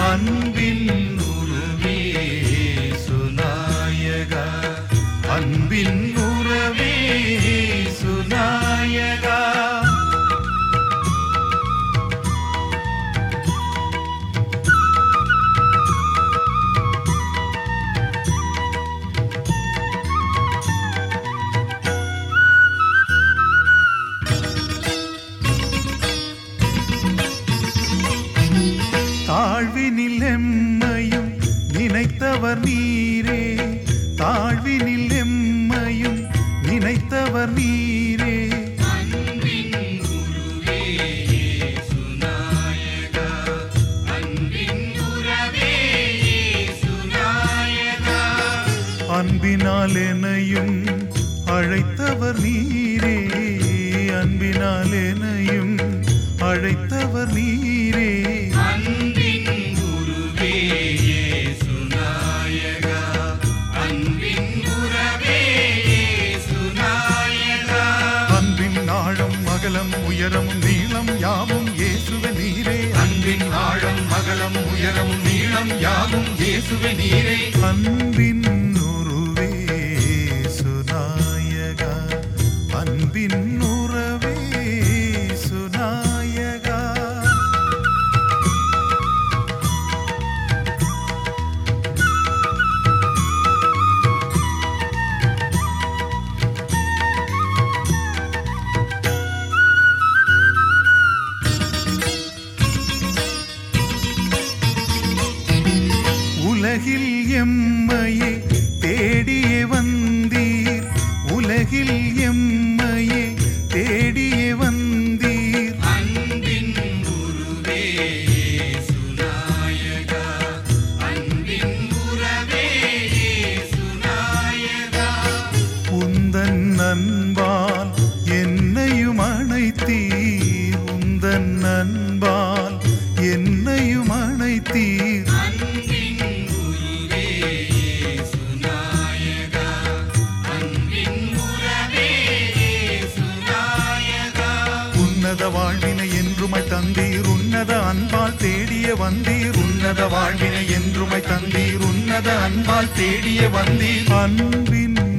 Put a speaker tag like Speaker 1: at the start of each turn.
Speaker 1: அன்பின் உருவே சுநாயகா அன்பின் உறவே சுநாயகா தாழ்வினில் எம்மையும் நினைத்தவர் நீரே தாழ்வினில் எம்மையும் நினைத்தவர் நீரே அன்பினால் என்னையும் அழைத்தவர் நீரே அன்பினால் என்னையும் அழைத்தவர் நீரே அன்பின் ஆழம் அகலம் உயரம் நீளம் யாவும் இயேசுவே நீரே அன்பின் ஆழம் அகலம் உயரம் நீளம் யாவும் இயேசுவே நீரே அன்பின் உருவே சுநாயகா அன்பின் உறவே சுநாயகா உலகில் எம்மையே தேடியே வந்தீர் உலகில் எம்மையே தேடியே வந்தீர் உந்தன் அன்பால் என்னையும் அணைத்தீர் உந்தன் அன்பால் என்னையும் அணைத்தீர் உன்னத வாழ்வினை என்றுமை தந்தீர் உன்னத அன்பால் தேடிய வந்தீர் உன்னத வாழ்வினை என்றுமை தந்தீர் உன்னத அன்பால் தேடிய வந்தீர் அன்பின்